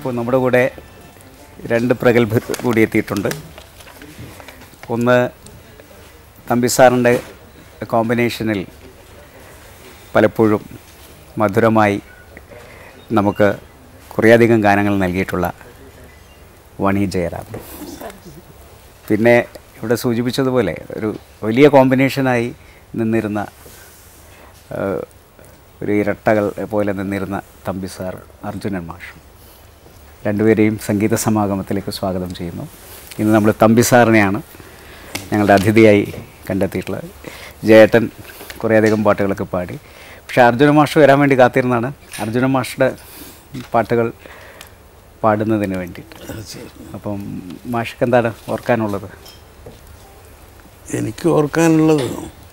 ഇപ്പോൾ നമ്മുടെ കൂടെ രണ്ട് പ്രഗത്ഭർ കൂടി എത്തിയിട്ടുണ്ട് ഒന്ന് തമ്പി സാറിൻ്റെ കോമ്പിനേഷനിൽ പലപ്പോഴും മധുരമായി നമുക്ക് കുറേയധികം ഗാനങ്ങൾ നൽകിയിട്ടുള്ള വണി ജയറാം പിന്നെ ഇവിടെ സൂചിപ്പിച്ചതുപോലെ ഒരു വലിയ കോമ്പിനേഷനായി നിന്നിരുന്ന ആ, ഒരു ഇരട്ടകൾ പോലെ നിന്നിരുന്ന തമ്പി സാർ അർജുനൻ മാഷും രണ്ടുപേരെയും സംഗീത സമാഗമത്തിലേക്ക് സ്വാഗതം ചെയ്യുന്നു ഇന്ന് നമ്മൾ തമ്പി സാറിനെയാണ് ഞങ്ങളുടെ അതിഥിയായി കണ്ടെത്തിയിട്ടുള്ളത് ജയേട്ടൻ കുറേയധികം പാട്ടുകളൊക്കെ പാടി പക്ഷേ അർജുന മാഷ് വരാൻ വേണ്ടി കാത്തിരുന്നാണ് അർജുന മാഷുടെ പാട്ടുകൾ പാടുന്നതിന് വേണ്ടിയിട്ട് അപ്പം മാഷ്ക്ക് എന്താണ് ഓർക്കാനുള്ളത് എനിക്ക് ഓർക്കാനുള്ളത്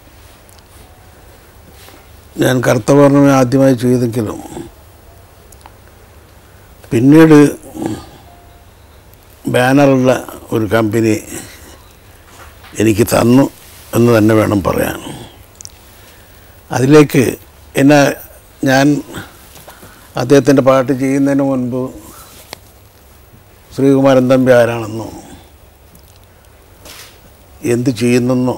ഞാൻ കർത്തവർണ്ണമ ആദ്യമായി ചെയ്തെങ്കിലും പിന്നീട് ബാനറുള്ള ഒരു കമ്പനി എനിക്ക് തന്നു എന്ന് തന്നെ വേണം പറയാൻ അതിലേക്ക് എന്നെ ഞാൻ അദ്ദേഹത്തിൻ്റെ പാട്ട് ചെയ്യുന്നതിന് മുൻപ് ശ്രീകുമാരൻ തമ്പി ആരാണെന്നോ എന്ത് ചെയ്യുന്നെന്നോ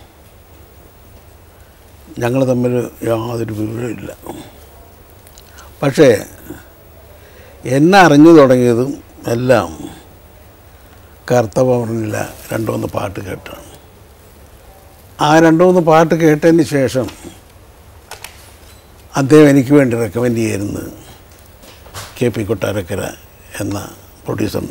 ഞങ്ങൾ തമ്മിൽ യാതൊരു വിവരമില്ല പക്ഷേ എന്നെ അറിഞ്ഞു തുടങ്ങിയതും എല്ലാം കർത്തപൗർണില്ല രണ്ടു മൂന്ന് പാട്ട് കേട്ടാണ് ആ രണ്ടു മൂന്ന് പാട്ട് കേട്ടതിന് ശേഷം അദ്ദേഹം എനിക്ക് വേണ്ടി റെക്കമെൻഡ് ചെയ്യുന്നത് കെ പി കൊട്ടാരക്കര എന്ന പ്രൊഡ്യൂസർ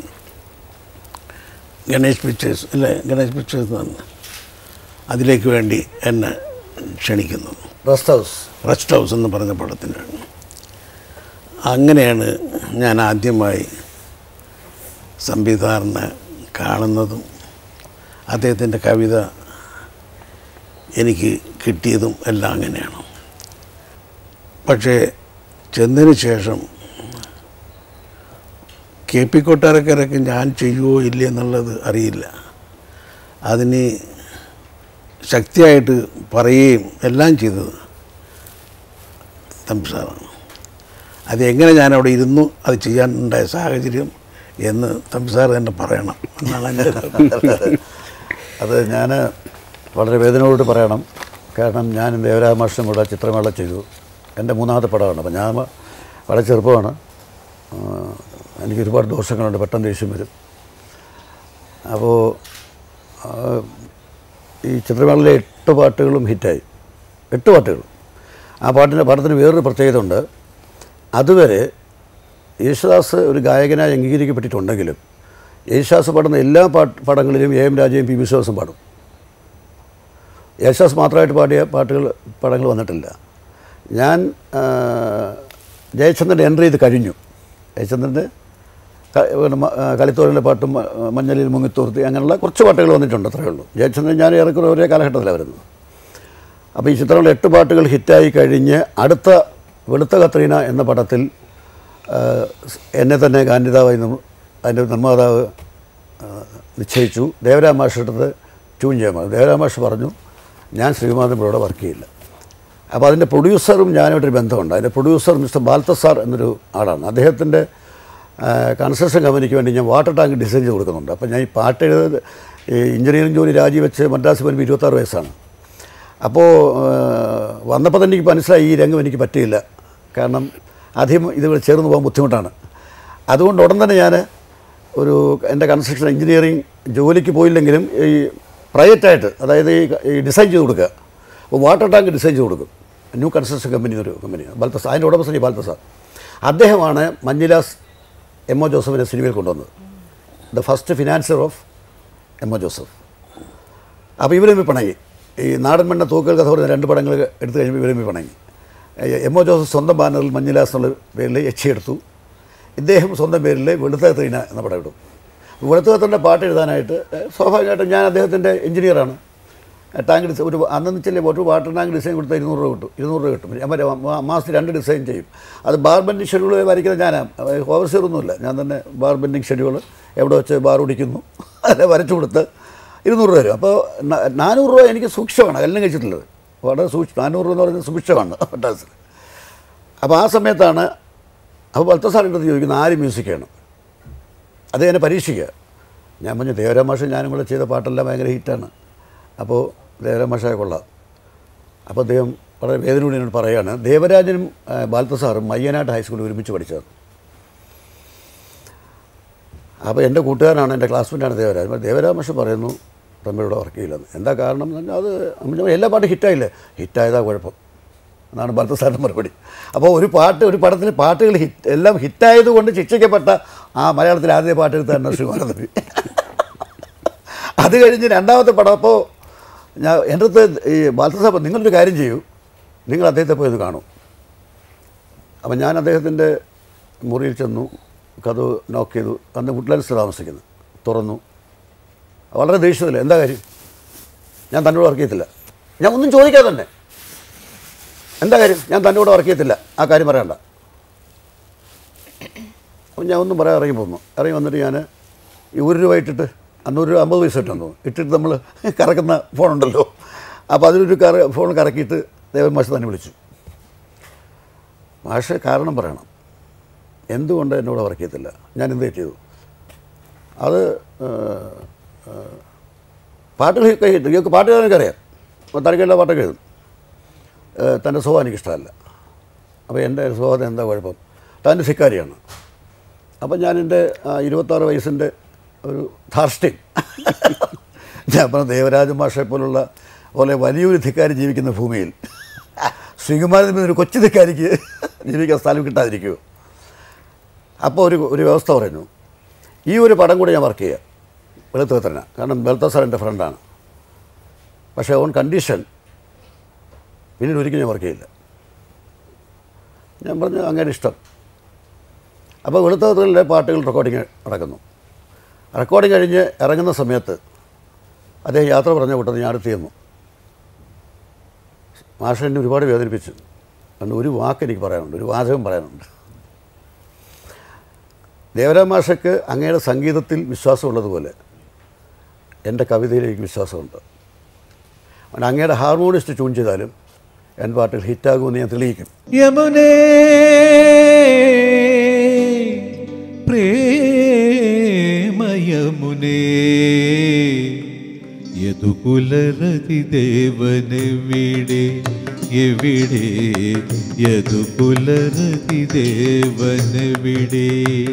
ഗണേഷ് പിക്ചേഴ്സ് അല്ലേ ഗണേഷ് പിക്ചേഴ്സ് തന്നെ അതിലേക്ക് വേണ്ടി എന്നെ ക്ഷണിക്കുന്നു റെസ്റ്റ് ഹൗസ് റെസ്റ്റ് ഹൗസ് എന്ന് പറഞ്ഞ പടത്തിന് അങ്ങനെയാണ് ഞാൻ ആദ്യമായി സംവിധാറിനെ കാണുന്നതും അദ്ദേഹത്തിൻ്റെ കവിത എനിക്ക് കിട്ടിയതും എല്ലാം അങ്ങനെയാണ് പക്ഷേ ചെന്നതിന് ശേഷം കെ പി കൊട്ടാരക്കരയ്ക്ക് ഞാൻ ചെയ്യുമോ ഇല്ലേ എന്നുള്ളത് അറിയില്ല അതിന് ശക്തിയായിട്ട് പറയുകയും എല്ലാം ചെയ്തത് തമ്പി സാറാണ് അത് എങ്ങനെ ഞാൻ അവിടെ ഇരുന്നു അത് ചെയ്യാനുണ്ടായ സാഹചര്യം എന്ന് തമ്പി സാർ തന്നെ പറയണം എന്നാണ് എൻ്റെ ഒരു- അത് ഞാൻ വളരെ വേദനയോട് പറയണം കാരണം ഞാൻ ദേവരാമാഷ്ടം കൂടെ ചിത്രമേള ചെയ്തു എൻ്റെ മൂന്നാമത്തെ പടമാണ് അപ്പം ഞാൻ വളരെ ചെറുപ്പമാണ് ആ, എനിക്ക് ഒരുപാട് ദോഷങ്ങളുണ്ട് പെട്ടെന്ന് ദേഷ്യം വരും അപ്പോൾ ആ, ഈ ചിത്രമേളയിലെ എട്ട് പാട്ടുകളും ഹിറ്റായി എട്ട് പാട്ടുകളും ആ പാട്ടിൻ്റെ പടത്തിന് വേറൊരു പ്രത്യേകത ഉണ്ട് അതുവരെ യേശുദാസ് ഒരു ഗായകനായി അംഗീകരിക്കപ്പെട്ടിട്ടുണ്ടെങ്കിലും യേശുദാസ് പാടുന്ന എല്ലാ പാട്ട് പടങ്ങളിലും എ എം രാജയും പി വിശ്വാസം പാടും യേശുദാസ് മാത്രമായിട്ട് പാടിയ പാട്ടുകൾ പടങ്ങൾ വന്നിട്ടില്ല ഞാൻ ആ, ജയചന്ദ്രൻ്റെ എൻട്രി ചെയ്ത് കഴിഞ്ഞു ജയചന്ദ്രൻ്റെ ക- പിന്നെ മ- ആ, കളിത്തോരൻ്റെ പാട്ടും മ- മഞ്ഞളിൽ മുങ്ങിത്തോർത്തി അങ്ങനെയുള്ള കുറച്ച് പാട്ടുകൾ വന്നിട്ടുണ്ട് അത്രയേ ഉള്ളൂ ജയചന്ദ്രൻ ഞാൻ ഏറെക്കുറെ ഒരേ കാലഘട്ടത്തിലാണ് വരുന്നത് അപ്പോൾ ഈ ചിത്രങ്ങൾ എട്ട് പാട്ടുകൾ ഹിറ്റായി കഴിഞ്ഞ് അടുത്ത വെളുത്ത കത്രീന എന്ന പടത്തിൽ ആ, എന്നെ തന്നെ ഗാന്ധിതാവായി നിർ- അതിൻ്റെ നിർമ്മാതാവ് ആ, നിശ്ചയിച്ചു ദേവരാം മാഷെടുത്ത് ട്യൂൺ ചെയ്യാൻ പറഞ്ഞു ദേവരാം മാഷ് പറഞ്ഞു ഞാൻ ശ്രീകുമാരൻ ഇവിടെ വർക്ക് ചെയ്യില്ല അപ്പോൾ അതിൻ്റെ പ്രൊഡ്യൂസറും ഞാനായിട്ടൊരു ബന്ധമുണ്ട് അതിൻ്റെ പ്രൊഡ്യൂസർ മിസ്റ്റർ ബാൽത്തസാർ എന്നൊരു ആളാണ് അദ്ദേഹത്തിൻ്റെ കൺസ്ട്രക്ഷൻ കമ്പനിക്ക് വേണ്ടി ഞാൻ വാട്ടർ ടാങ്ക് ഡിസൈൻ ചെയ്ത് കൊടുക്കുന്നുണ്ട് അപ്പോൾ ഞാൻ ഈ പാട്ട് എഴുതി ഈ എഞ്ചിനീയറിംഗ് ജോലി രാജിവെച്ച് മദ്രാസ് വരുമ്പോൾ ഇരുപത്താറ് വയസ്സാണ് അപ്പോൾ വന്നപ്പോൾ തന്നെ എനിക്ക് മനസ്സിലായി ഈ രംഗം എനിക്ക് പറ്റിയില്ല കാരണം അധികം ഇത് ചേർന്ന് പോകാൻ ബുദ്ധിമുട്ടാണ് അതുകൊണ്ട് ഉടൻ തന്നെ ഞാൻ ഒരു എൻ്റെ കൺസ്ട്രക്ഷൻ എഞ്ചിനീയറിംഗ് ജോലിക്ക് പോയില്ലെങ്കിലും ഈ പ്രൈവറ്റായിട്ട് അതായത് ഈ ഈ ഡിസൈൻ ചെയ്ത് കൊടുക്കുക അപ്പോൾ വാട്ടർ ടാങ്ക് ഡിസൈൻ ചെയ്ത് കൊടുക്കും ന്യൂ കൺസ്ട്രക്ഷൻ കമ്പനി എന്നൊരു കമ്പനി ബാൽത്തസാർ അതിൻ്റെ ഉടമസ്ഥൻ ഈ ബാൽത്തസാർ അദ്ദേഹമാണ് മഞ്ഞിലാസ് എം ഒ ജോസഫിനെ സിനിമയിൽ കൊണ്ടുവന്നത് the first financier of M O Joseph അപ്പോൾ ഇവരും പിണങ്ങി ഈ നാടൻ മണ്ണ തൂക്കൽ കഥ പറയുന്ന രണ്ട് പടങ്ങൾ എടുത്തു കഴിയുമ്പോൾ ഇവരും പിണങ്ങി ഏ, എം ഒ ജോസഫ് സ്വന്തം ബാനറിൽ മഞ്ഞിലാസ് എന്നുള്ള പേരിൽ എച്ച് എടുത്തു ഇദ്ദേഹം സ്വന്തം പേരിൽ വെളുത്ത തീന എന്ന പടം ഇടും വെളുത്ത കത്തൻ്റെ പാട്ട് എഴുതാനായിട്ട് ഏ, സ്വാഭാവികമായിട്ടും ഞാൻ അദ്ദേഹത്തിൻ്റെ എഞ്ചിനീയറാണ് ഏ, ടാങ്ക് ഡിസൈൻ ഒരു അന്നെന്ന് വെച്ചാൽ ഒരു വാട്ടർ ടാങ്ക് ഡിസൈൻ കൊടുത്താൽ ഇരുന്നൂറ് രൂപ കിട്ടും ഇരുന്നൂറ് രൂപ കിട്ടും ഞാൻ മറ്റേ മാ- മാസത്തിൽ രണ്ട് ഡിസൈൻ ചെയ്യും അത് ബാർ ബെൻഡിങ് ഷെഡ്യൂൾ വരയ്ക്കുന്നത് ഞാനാണ് ഓവർസിയർ ഒന്നുമില്ല ഞാൻ തന്നെ ബാർ ബെൻഡിങ് ഷെഡ്യൂൾ എവിടെ വെച്ച് ബാർ ഓടിക്കുന്നു അതിനെ വരച്ചു കൊടുത്ത് ഇരുന്നൂറ് രൂപ വരും അപ്പോൾ ന- നാനൂറ് രൂപ എനിക്ക് സൂക്ഷ്മമാണ് കല്യാണം കഴിച്ചിട്ടുള്ളത് വളരെ സൂക്ഷ്മം നാനൂറ് രൂപ എന്ന് പറയുന്നത് സൂക്ഷ്മമാണ് പട്ടാസിൽ അപ്പോൾ ആ സമയത്താണ് അപ്പോൾ ബൽത്തസാറിൻ്റെ അടുത്ത് ചോദിക്കുന്നത് ആര് മ്യൂസിക് ചെയ്യണം അത് എന്നെ പരീക്ഷിക്കുക ഞാൻ പറഞ്ഞു ദേവരാം മാഷ ഞാനും കൂടെ ചെയ്ത പാട്ടെല്ലാം ഭയങ്കര ഹിറ്റാണ് അപ്പോൾ ദേവരാം മാഷയെ കൊള്ളാം അപ്പോൾ അദ്ദേഹം വളരെ വേദനയോട് എന്നോട് പറയുകയാണ് ദേവരാജനും ആ, ബാലത്തസാറും മയ്യനാട്ട് ഹൈസ്കൂളിൽ ഒരുമിച്ച് പഠിച്ചത് അപ്പോൾ എൻ്റെ കൂട്ടുകാരനാണ് എൻ്റെ ക്ലാസ്മേറ്റാണ് ദേവരാജ് അപ്പോൾ ദേവരാജ് മാഷ് പറയുന്നു തമ്മിലൂടെ വർക്ക് ചെയ്യില്ലെന്ന് എന്താ കാരണം എന്ന് പറഞ്ഞാൽ അത് നമ്മൾ എല്ലാ പാട്ടും ഹിറ്റായില്ലേ ഹിറ്റായതാ കുഴപ്പം എന്നാണ് ഭരത സാറിൻ്റെ മറുപടി അപ്പോൾ ഒരു പാട്ട് ഒരു പടത്തിൽ പാട്ടുകൾ ഹിറ്റ് എല്ലാം ഹിറ്റായതുകൊണ്ട് ശിക്ഷിക്കപ്പെട്ട ആ മലയാളത്തിലെ ആദ്യ പാട്ട് എടുത്താണ് ശ്രീമാനന്ദി അത് കഴിഞ്ഞ് രണ്ടാമത്തെ പടം അപ്പോൾ ഞാൻ എൻ്റെ അടുത്ത് ഈ ബാലസാബ് നിങ്ങളൊരു കാര്യം ചെയ്യൂ നിങ്ങൾ അദ്ദേഹത്തെ പോയി ഒന്ന് കാണൂ അപ്പം ഞാൻ അദ്ദേഹത്തിൻ്റെ മുറിയിൽ ചെന്നു കഥ നോക്ക് ചെയ്തു അന്ന് വുഡ്ലാൻഡ്സ് താമസിക്കുന്നു തുറന്നു വളരെ ദേഷ്യത്തില്ല എന്താ കാര്യം ഞാൻ തന്നോട് വർക്ക് ചെയ്യത്തില്ല ഞാൻ ഒന്നും ചോദിക്കാതെ തന്നെ എന്താ കാര്യം ഞാൻ തന്നോട് വർക്ക് ചെയ്യത്തില്ല ആ കാര്യം പറയണ്ട അപ്പം ഞാൻ ഒന്നും പറയാൻ ഇറങ്ങി പോന്നു ഇറങ്ങി വന്നിട്ട് ഞാൻ ഈ ഒരു രൂപ ഇട്ടിട്ട് അന്ന് ഒരു അമ്പത് പൈസ ഇട്ടെന്ന് തോന്നുന്നു ഇട്ടിട്ട് നമ്മൾ കറക്കുന്ന ഫോണുണ്ടല്ലോ അപ്പോൾ അതിലൊരു കറ ഫോൺ കറക്കിയിട്ട് ദേവൻ മാഷ് തന്നെ വിളിച്ചു മാഷ് കാരണം പറയണം എന്തുകൊണ്ട് എന്നോട് വർക്ക് ചെയ്യത്തില്ല ഞാൻ എന്ത് ചെയ്തു അത് ഏഹ്, ഏഹ്, പാട്ടുകൾ കഴിയിട്ട് ഇയാൾക്ക് പാട്ട് എഴുതാൻ എനിക്കറിയാം തനിക്കെല്ലാം പാട്ടൊക്കെ എഴുതും ഏഹ്, തൻ്റെ സ്വഭാവം എനിക്കിഷ്ടമല്ല അപ്പോൾ എൻ്റെ സ്വഭാവം എന്താ കുഴപ്പം താൻ ധിക്കാരിയാണ് അപ്പം ഞാൻ എൻ്റെ ഇരുപത്താറ് വയസ്സിൻ്റെ ഒരു ധാർഷ്ട്യം ഞാൻ പറഞ്ഞ ദേവരാജ മാഷെ പോലുള്ള പോലെ വലിയൊരു ധിക്കാരി ജീവിക്കുന്ന ഭൂമിയിൽ ശ്രീകുമാരൻ ഒരു കൊച്ചു ധിക്കാരിക്ക് ജീവിക്കാൻ സ്ഥലം കിട്ടാതിരിക്കുമോ അപ്പോൾ ഒരു ഒരു വ്യവസ്ഥ പറഞ്ഞു ഈ ഒരു പടം കൂടി ഞാൻ വർക്ക് ചെയ്യാം വെളുത്തുപത്രന കാരണം വെളുത്ത സാർ എൻ്റെ ഫ്രണ്ടാണ് പക്ഷേ ഓൺ കണ്ടീഷൻ പിന്നീട് ഒരിക്കലും ഞാൻ വർക്ക് ചെയ്യില്ല ഞാൻ പറഞ്ഞു അങ്ങനെ ഇഷ്ടം അപ്പോൾ വെളുത്തപത്രത്തിലെ പാട്ടുകൾ റെക്കോർഡിങ് നടക്കുന്നു റെക്കോർഡിങ് കഴിഞ്ഞ് ഇറങ്ങുന്ന സമയത്ത് അദ്ദേഹം യാത്ര പറഞ്ഞ കൂട്ടത്തിൽ ഞാൻ അടുത്ത് ചെന്നു മാഷ എന്നെ ഒരുപാട് വേദനിപ്പിച്ചു അതുകൊണ്ട് ഒരു വാക്ക് എനിക്ക് പറയാനുണ്ട് ഒരു വാചകം പറയാനുണ്ട് ദേവരാം മാഷക്ക് അങ്ങയുടെ സംഗീതത്തിൽ വിശ്വാസമുള്ളതുപോലെ എൻ്റെ കവിതയിൽ എനിക്ക് വിശ്വാസമുണ്ട് അതുകൊണ്ട് അങ്ങയുടെ ഹാർമോണിസ്റ്റ് ട്യൂൺ ചെയ്താലും എൻ്റെ പാട്ടുകൾ ഹിറ്റാകുമെന്ന് ഞാൻ തെളിയിക്കും യമുനേ പ്രേമയമുനേ യദുകുലരതി ദേവനെവിടെ എവിടെ യദുകുലരതി ദേവനെവിടെ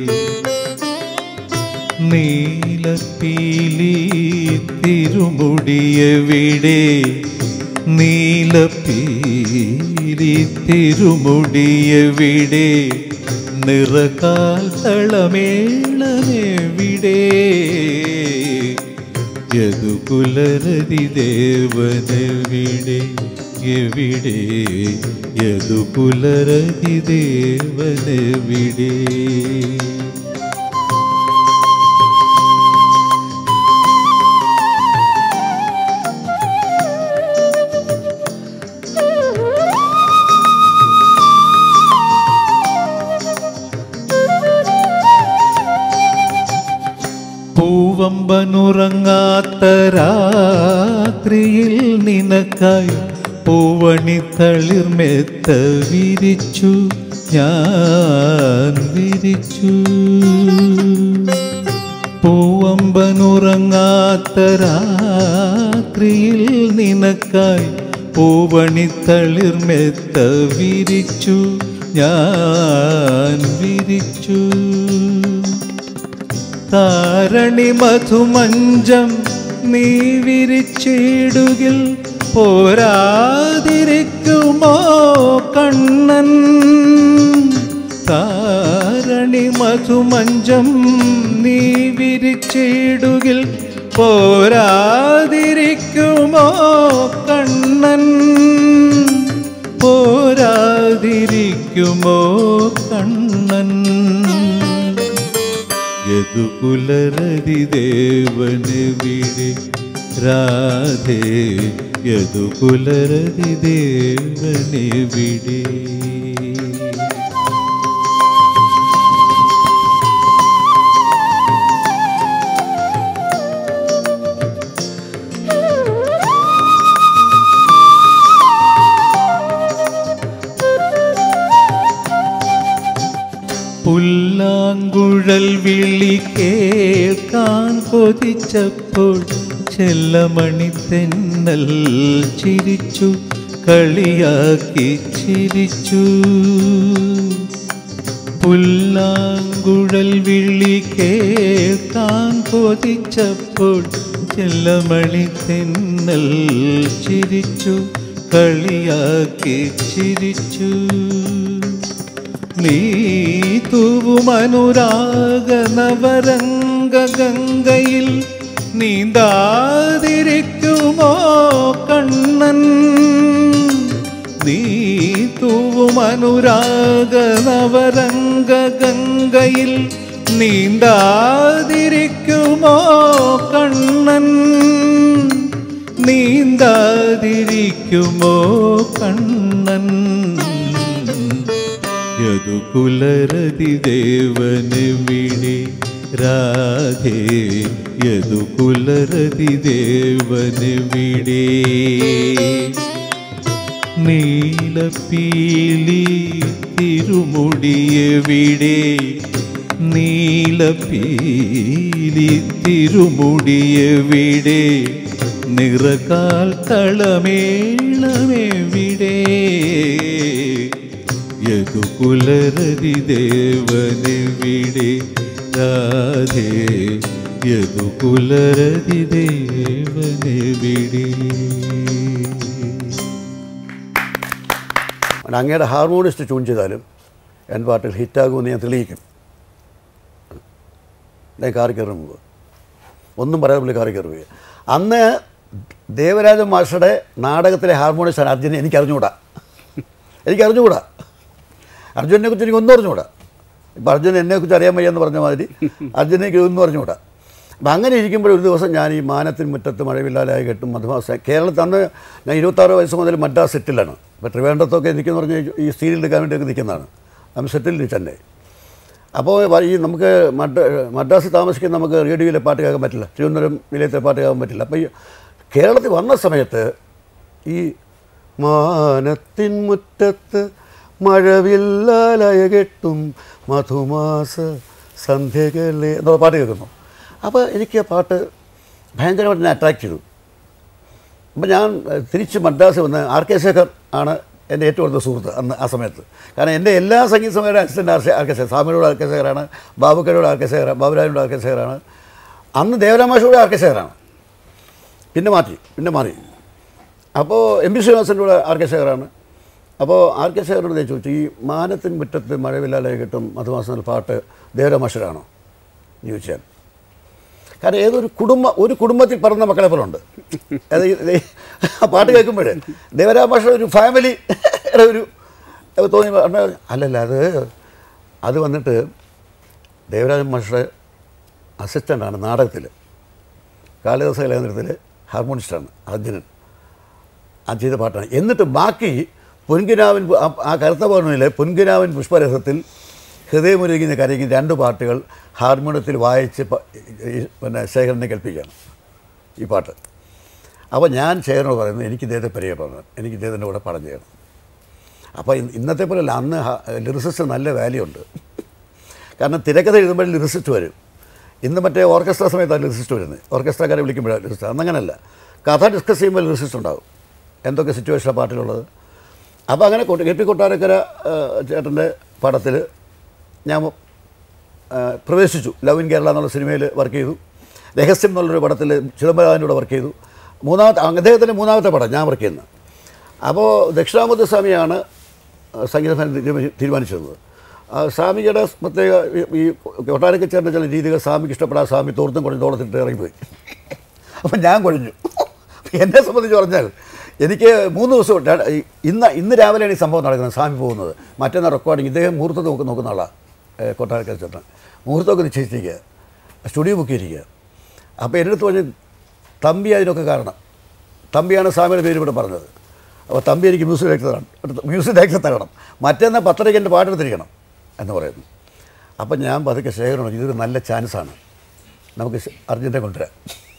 നീലപ്പീലി തിരുമുടിയെവിടെ നീലപ്പീലി തിരുമുടിയെവിടെ നിറകാൽ തളമേളമെവിടെ യദുകുലരതി ദേവനെവിടെ എവിടെ യദുകുലരതി ദേവനെവിടെ പൂവമ്പനുറങ്ങാത്ത രാത്രിയിൽ നിനക്കായി പൂവണി തളിർമെത്ത വിരിച്ചു ഞാൻ വിരിച്ചു പൂവമ്പനുറങ്ങാത്ത രാത്രിയിൽ നിനക്കായി പൂവണി തളിർമെത്ത വിരിച്ചു ഞാൻ വിരിച്ചു താരണി മധുമഞ്ചം നീ വിരിച്ചിടുകിൽ പോരാതിരിക്കുമോ കണ്ണൻ താരണി മധുമഞ്ചം നീ വിരിച്ചിടുകിൽ പോരാതിരിക്കുമോ കണ്ണൻ പോരാതിരിക്കുമോ കണ്ണൻ യദുകുലരതി ദേവനെവിടെ രാധേ യദുകുലരതി ദേവനെവിടെ പുല്ലാങ്കുഴൽ വിളി കേൾക്കാൻ കൊതിച്ചപ്പോൾ ചെല്ലമണി തെന്നൽ ചിരിച്ചു കളിയാക്കി ചിരിച്ചു പുല്ലാങ്കുഴൽ വിളി കേൾക്കാൻ കൊതിച്ചപ്പോൾ ചെല്ലമണി തെന്നൽ ചിരിച്ചു കളിയാക്കി ചിരിച്ചു നീ തൂവുമനുരാഗ നവരംഗ ഗംഗയിൽ നീന്താതിരിക്കുമോ കണ്ണൻ നീ തൂവുമനുരാഗ നവരംഗ ഗംഗയിൽ നീന്താതിരിക്കുമോ കണ്ണൻ നീന്താതിരിക്കുമോ കണ്ണൻ യദുകുലരതി ദേവന് വിളി രാധേ യദുകുലരതി ദേവന് വിളി നീലപ്പീലി തിരുമുടിയെവിടെ നീലപ്പീലി തിരുമുടിയെവിടെ നിറകാൽ തളമേളമെവിടെ യദുകുലരതി ദേവനെവിടെ രാധേ യദുകുലരതി ദേവനെവിടെ അത് അങ്ങയുടെ ഹാർമോണിസ്റ്റ് ട്യൂൺ ചെയ്താലും എൻ്റെ പാട്ടുകൾ ഹിറ്റാകുമെന്ന് ഞാൻ തെളിയിക്കും ഞാൻ കാറി കയറും മുമ്പ് ഒന്നും പറയാതെ പുള്ളി കാറി കയറുക അന്ന് ദേവരാജ മാഷയുടെ നാടകത്തിലെ ഹാർമോണിസ്റ്റാണ് അർജുനെ എനിക്ക് അറിഞ്ഞുകൂടാ എനിക്ക് അറിഞ്ഞുകൂടാ അർജുനെ കുറിച്ച് എനിക്ക് ഒന്നും അറിഞ്ഞുകൂടാ ഇപ്പം അർജുൻ എന്നെക്കുറിച്ച് അറിയാൻ വയ്യെന്ന് പറഞ്ഞ മാതിരി അർജുനെ എനിക്ക് ഒന്നും അറിഞ്ഞുകൂടാ അപ്പം അങ്ങനെ ഇരിക്കുമ്പോൾ ഒരു ദിവസം ഞാൻ ഈ മാനത്തിന് മുറ്റത്ത് മഴവില്ലാലായി കെട്ടും മധുമാസ കേരളത്തിൽ അന്ന് ഞാൻ ഇരുപത്താറ് വയസ്സ് മുതൽ മദ്രാസ് സെറ്റിലാണ് ഇപ്പോൾ ട്രിവാൻഡ്രത്തൊക്കെ നിൽക്കുന്ന പറഞ്ഞാൽ ഈ സീരിയൽ എടുക്കാൻ വേണ്ടിയൊക്കെ നിൽക്കുന്നതാണ് അം സെറ്റിൽ ചെന്നൈ അപ്പോൾ വ- ഈ നമുക്ക് മദ്ര മദ്രാസിൽ താമസിക്കുന്ന നമുക്ക് റേഡിയോയിലെ പാട്ട് കേൾക്കാൻ പറ്റില്ല തിരുവനന്തപുരം നിലയത്തിലെ പാട്ട് കേൾക്കാൻ പറ്റില്ല അപ്പോൾ ഈ കേരളത്തിൽ വന്ന സമയത്ത് ഈ മാനത്തിൻ മുറ്റത്ത് മഴവില്ലാലയ കെട്ടും മധുമാസ സന്ധ്യകളെ എന്നുള്ള പാട്ട് കേൾക്കുന്നു അപ്പോൾ എനിക്ക് ആ പാട്ട് ഭയങ്കരമായിട്ട് എന്നെ അട്രാക്ട് ചെയ്തു അപ്പം ഞാൻ ഏഹ്, തിരിച്ച് മദ്രാസ് വന്ന് ആർ കെ ശേഖർ ആണ് എൻ്റെ ഏറ്റവും അടുത്ത സുഹൃത്ത് അന്ന് ആ സമയത്ത് കാരണം എൻ്റെ എല്ലാ സംഗീത സമയത്തും assistant R R K Shekhar സ്വാമിയോട് ആർ കെ ശേഖറാണ് ബാബുക്കരോട് ആർ കെ ശേഖർ ബാബുരാജിനോട് ആർ കെ ശേഖറാണ് അന്ന് ദേവരാമാഷോട് ആർ കെ ശേഖറാണ് പിന്നെ മാറ്റി പിന്നെ മാറി അപ്പോൾ എം പി ശ്രീനിവാസൻ്റെ കൂടെ ആർ കെ ശേഖറാണ് അപ്പോൾ ആർ കെ ശേഖരനോട് ഞാൻ ചോദിച്ചു ഈ മാനത്തിൻ മുറ്റത്ത് മഴവില്ലാതെ കിട്ടും മധുമാസം എന്ന പാട്ട് ദേവരാമാഷരാണോ എന്ന് ചോദിച്ചാൽ കാരണം ഏതൊരു കുടുംബ ഒരു കുടുംബത്തിൽ പറഞ്ഞ മക്കളെ പോലെ ഉണ്ട് അത് ഈ- ഈ ആ പാട്ട് കേൾക്കുമ്പോഴേ ദേവരാമാഷ ഒരു ഫാമിലി ഒരു തോന്നി പറഞ്ഞ അല്ലല്ല അത് അത് വന്നിട്ട് ദേവരാജ മാഷയുടെ അസിസ്റ്റൻ്റാണ് നാടകത്തിൽ കാളിദാസ കലാകേന്ദ്രത്തിൽ ഹാർമോണിസ്റ്റാണ് അർജുനൻ ആ ചെയ്ത പാട്ടാണ് എന്നിട്ട് ബാക്കി പൊൻകിനാവിൻ പു- ആ- ആ കറുത്ത പൗർണമിയിലെ പൊൻകിനാവിൻ പുഷ്പരസത്തിൽ ഹൃദയമുരുകിന് കരയ്ക്കുന്ന രണ്ട് പാട്ടുകൾ ഹാർമോണിയത്തിൽ വായിച്ച് പ- ഈ പിന്നെ ശേഖരനെ കേൾപ്പിക്കുകയാണ് ഈ പാട്ട് അപ്പോൾ ഞാൻ ശേഖരനോട് പറയുന്നത് എനിക്ക് ഇദ്ദേഹത്തെ പരിചയപ്പെടണം എനിക്ക് ഇദ്ദേഹത്തിൻ്റെ കൂടെ പടം ചെയ്യണം അപ്പോൾ ഇന്ന് ഇന്നത്തെ പോലെയല്ല അന്ന് ലിറിസിസ്റ്റ് നല്ല വാല്യൂ ഉണ്ട് കാരണം തിരക്കഥ എഴുതുമ്പോൾ ലിറിസിസ്റ്റ് വരും ഇന്ന് മറ്റേ ഓർക്കസ്ട്ര സമയത്താണ് ലിറിസിസ്റ്റ് വരുന്നത് ഓർക്കസ്ട്രക്കാരെ വിളിക്കുമ്പോഴാണ് ലിറിസിസ്റ്റ് അന്നങ്ങനല്ല കഥ ഡിസ്കസ് ചെയ്യുമ്പോൾ ലിറിസിസ്റ്റ് ഉണ്ടാവും എന്തൊക്കെ സിറ്റുവേഷനാണ് പാട്ടിലുള്ളത് അപ്പോൾ അങ്ങനെ കൊട്ടി- കെ പി കൊട്ടാരക്കര ആ, ചേട്ടൻ്റെ പടത്തിൽ ഞാൻ ആ, പ്രവേശിച്ചു ലവ് ഇൻ കേരള എന്നുള്ള സിനിമയിൽ വർക്ക് ചെയ്തു രഹസ്യം എന്നുള്ളൊരു പടത്തിൽ ചിദംബരാജൻ്റെ കൂടെ വർക്ക് ചെയ്തു മൂന്നാമത്തെ അദ്ദേഹത്തിൻ്റെ മൂന്നാമത്തെ പടം ഞാൻ വർക്ക് ചെയ്യുന്നത് അപ്പോൾ ദക്ഷിണാമൂർത്തി സ്വാമിയാണ് ആ, സംഗീത ഫാൻ തീരുമാനി- തീരുമാനിച്ചിരുന്നത് ആ, സ്വാമിയുടെ പ്രത്യേക ഈ- ഈ കൊട്ടാരക്ക് ചേർന്ന ചില രീതികൾ സ്വാമിക്ക് ഇഷ്ടപ്പെടാൻ സ്വാമി തോർത്തും കുഴഞ്ഞ് തോളത്തിട്ട് ഇറങ്ങിപ്പോയി അപ്പം ഞാൻ കുഴഞ്ഞു എന്നെ സംബന്ധിച്ച് പറഞ്ഞാൽ എനിക്ക് മൂന്ന് ദിവസം ര- ഈ- ഇന്ന് ഇന്ന് രാവിലെയാണ് ഈ സംഭവം നടക്കുന്നത് സ്വാമി പോകുന്നത് മറ്റന്നാൾ റെക്കോർഡിങ് ഇദ്ദേഹം മുഹൂർത്തം നോക്കി നോക്കുന്ന ആളാണ് കൊട്ടാരക്കര ചേട്ടൻ മുഹൂർത്തമൊക്കെ നിശ്ചയിച്ചിരിക്കുക സ്റ്റുഡിയോ ബുക്ക് ചെയ്തിരിക്കുക അപ്പോൾ എൻ്റെ അടുത്ത് പറഞ്ഞ് തമ്പി അതിനൊക്കെ കാരണം തമ്പിയാണ് സ്വാമിയുടെ പേര് ഇവിടെ പറഞ്ഞത് അപ്പോൾ തമ്പി എനിക്ക് മ്യൂസിക് ഡയറക്ടർ തരണം അടുത്ത മ്യൂസിക് ഡയറക്ടർ തരണം മറ്റന്നാൾ പത്തരയ്ക്ക് എൻ്റെ പാട്ടെടുത്തിരിക്കണം എന്ന് പറയുന്നു അപ്പം ഞാൻ പതുക്കെ ശേഖരണം ഇതൊരു നല്ല ചാൻസാണ് നമുക്ക് ശ- അർജുനെ കൊണ്ടുവരാം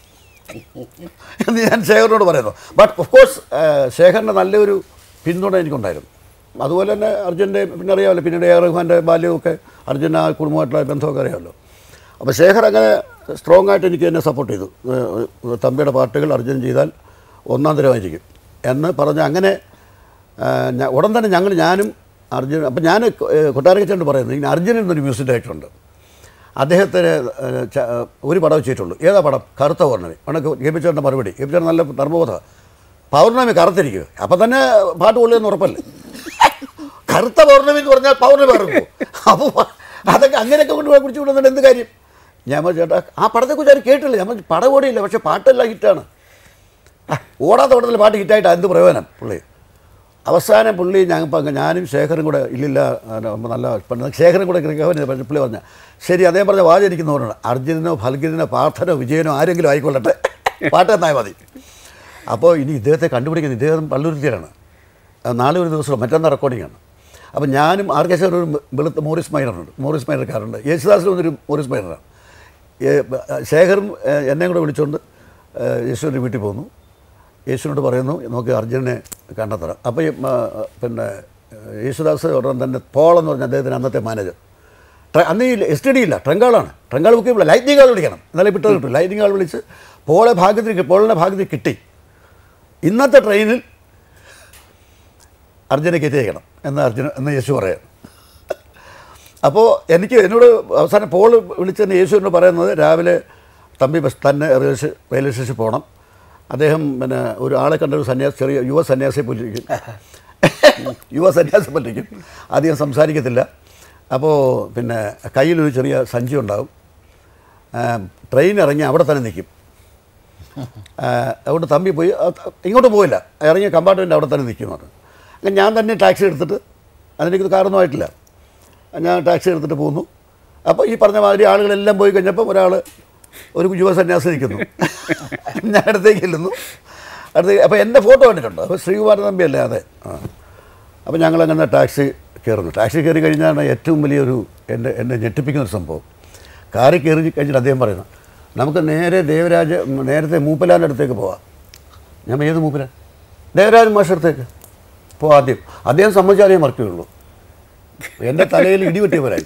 എന്ന് ഞാൻ ശേഖരനോട് പറയുന്നു ബട്ട് ഓഫ് കോഴ്സ് ശേഖരൻ്റെ നല്ലൊരു പിന്തുണ എനിക്കുണ്ടായിരുന്നു അതുപോലെ തന്നെ അർജുൻ്റെ പിന്നെ അറിയാമല്ലോ പിന്നീട് എ ആർ റഹ്മാൻ്റെ ബാല്യമൊക്കെ അർജുന ആ കുടുംബമായിട്ടുള്ള ബന്ധമൊക്കെ അറിയാമല്ലോ അപ്പോൾ ശേഖർ അങ്ങനെ സ്ട്രോങ് ആയിട്ട് എനിക്ക് എന്നെ സപ്പോർട്ട് ചെയ്തു ഏഹ് തമ്പിയുടെ പാട്ടുകൾ അർജുൻ ചെയ്താൽ ഒന്നാം തരമായിരിക്കും എന്ന് പറഞ്ഞ് അങ്ങനെ ഏഹ് ഞ- ഉടൻ തന്നെ ഞങ്ങൾ ഞാനും അർജുൻ അപ്പം ഞാൻ കൊട്ടാരക്കച്ചോണ്ട് പറയുന്നത് ഇങ്ങനെ അർജുനൻ എന്നൊരു മ്യൂസിക് ഡയറക്ടർ ഉണ്ട് അദ്ദേഹത്തിന് ഏഹ് ച- ഒരു പടം ചെയ്തിട്ടുള്ളൂ ഏതാ പടം കറുത്ത പൗർണമി ഉണക്ക് ഗേപിച്ചേട്ടൻ്റെ മറുപടി ഗേപിച്ചേട്ടൻ നല്ല ധർമ്മബോധ പൗർണമി കറുത്തിരിക്കുക അപ്പം തന്നെ പാട്ട് കൊള്ളിയെന്ന് ഉറപ്പല്ലേ കറുത്ത പൗർണമി എന്ന് പറഞ്ഞാൽ പൗർണമി ഇറങ്ങും അപ്പോൾ അതൊക്കെ അങ്ങനെയൊക്കെ കൊണ്ട് പോയി പിടിച്ചു വിടുന്നുണ്ട് എന്ത് കാര്യം ഞാൻ പറഞ്ഞു, ചേട്ടാ ആ പടത്തെക്കുറിച്ച് ആരും കേട്ടില്ല ഞാൻ പറഞ്ഞു, പടം ഓടിയില്ല പക്ഷേ പാട്ടെല്ലാം ഹിറ്റാണ് ആ, ഓടാത്ത ഓട്ടത്തിൽ പാട്ട് ഹിറ്റായിട്ട് എന്ത് പ്രയോജനം പുള്ളി അവസാനം പുള്ളി ഞാൻ ഇപ്പം അങ്ങ് ഞാനും ശേഖരും കൂടെ ഇല്ലില്ല ആ, നമ്മ നല്ല പണ്ട് ശേഖരൻ കൂടെ ക്രിക്കറ്റ് പറഞ്ഞു പുള്ളി പറഞ്ഞ ശരി അദ്ദേഹം പറഞ്ഞ വാചകം എനിക്ക് തോന്നുന്നു അർജുനനോ ഫൽഗിനോ പാർത്ഥനോ വിജയനോ ആരെങ്കിലും ആയിക്കൊള്ളട്ടെ പാട്ട് എന്നായി മതി അപ്പോൾ ഇനി ഇദ്ദേഹത്തെ കണ്ടുപിടിക്കുന്നത് ഇദ്ദേഹം പള്ളുരുത്തിയാണ് നാളെ ഒരു ദിവസം മറ്റന്നാൾ റെക്കോർഡിംഗ് ആണ് അപ്പോൾ ഞാനും ആർ കെ ശേഖർ ഒരു വെളുത്ത മോറിസ് മൈനറുണ്ട് മോറിസ് മൈനർക്കാരുണ്ട് യേശുദാസിനും ഒരു മോറിസ് മൈനറാണ് ഏ- ശേഖറും ഏ, എന്നെയും കൂടെ വിളിച്ചുകൊണ്ട് ഏ, യേശുവിൻ്റെ വീട്ടിൽ പോകുന്നു യേശുവിനോട് പറയുന്നു നമുക്ക് അർജുനെ കണ്ടെത്തണം അപ്പോൾ ഈ ആ, പിന്നെ ഏ, യേശുദാസ് ഉടൻ തന്നെ പോൾ എന്ന് പറഞ്ഞ അദ്ദേഹത്തിന് അന്നത്തെ മാനേജർ ട്ര- അന്ന് ഈ എസ് ടി ഡി ഇല്ല ട്രങ്കാളാണ് ട്രങ്കാൾ ബുക്ക് ചെയ്യുമ്പോൾ ലൈറ്റിംഗ് കാൾ വിളിക്കണം എന്നാലേ വിട്ടത് കിട്ടും ലൈറ്റിംഗ് കാൾ വിളിച്ച് പോളെ ഭാഗ്യത്തിന് കി- പോളിൻ്റെ ഭാഗ്യത്തിൽ കിട്ടി ഇന്നത്തെ ട്രെയിനിൽ അർജുനെ കയറ്റിയേക്കണം എന്ന് അർജുന എന്ന് യേശു പറയാം അപ്പോൾ എനിക്ക് എന്നോട് അവസാനം പോൾ വിളിച്ചെന്ന് യേശുവിനോട് പറയുന്നത് രാവിലെ തമ്പി ബസ് തന്നെ റെയിൽവേ സ്റ്റേ- റെയിൽവേ സ്റ്റേഷനിൽ പോകണം അദ്ദേഹം പിന്നെ ഒരു ആളെ കണ്ട ഒരു സന്യാസി ചെറിയ യുവ സന്യാസിയെ പോലിരിക്കും യുവ സന്യാസിയെ പറ്റിക്കും അധികം സംസാരിക്കത്തില്ല അപ്പോൾ പിന്നെ കയ്യിലൊരു ചെറിയ സഞ്ചി ഉണ്ടാവും ആ, ട്രെയിൻ ഇറങ്ങി അവിടെ തന്നെ നിൽക്കും ആ, അതുകൊണ്ട് തമ്പി പോയി ആ, ത- ഇങ്ങോട്ട് പോയില്ല ഇറങ്ങിയ കമ്പാർട്ട്മെൻറ്റ് അവിടെ തന്നെ നിൽക്കും പറഞ്ഞു അങ്ങനെ ഞാൻ തന്നെ ടാക്സി എടുത്തിട്ട് അതിനെനിക്ക് കാറൊന്നും ആയിട്ടില്ല ഞാൻ ടാക്സി എടുത്തിട്ട് പോന്നു അപ്പോൾ ഈ പറഞ്ഞ മാതിരി ആളുകളെല്ലാം പോയി കഴിഞ്ഞപ്പോൾ ഒരാൾ ഒരു യുവ സന്യാസി നിൽക്കുന്നു ഞാൻ അടുത്തേക്ക് ചെല്ലുന്നു അടുത്തേക്ക് അപ്പോൾ എൻ്റെ ഫോട്ടോ കണ്ടിട്ടുണ്ട് അപ്പോൾ ശ്രീകുമാരൻ തമ്പി അല്ലേ അതെ ആ അപ്പോൾ ഞങ്ങളങ്ങനെ ടാക്സി കയറുന്നു ടാക്സി കയറി കഴിഞ്ഞാണ് ഏറ്റവും വലിയൊരു എൻ്റെ എന്നെ ഞെട്ടിപ്പിക്കുന്ന ഒരു സംഭവം കാറിൽ കയറി കഴിഞ്ഞിട്ട് അദ്ദേഹം പറയുന്നു നമുക്ക് നേരെ ദേവരാജ നേരത്തെ മൂപ്പലാൻ്റെ അടുത്തേക്ക് പോവാം ഞാൻ പറഞ്ഞു, ഏത് മൂപ്പലാൻ ദേവരാജൻ മാഷ അടുത്തേക്ക് പോ ആദ്യം അദ്ദേഹം സമ്മതിച്ചാലേ മറക്കുകയുള്ളൂ എൻ്റെ തലയിൽ ഇടിവെട്ടിയവരായി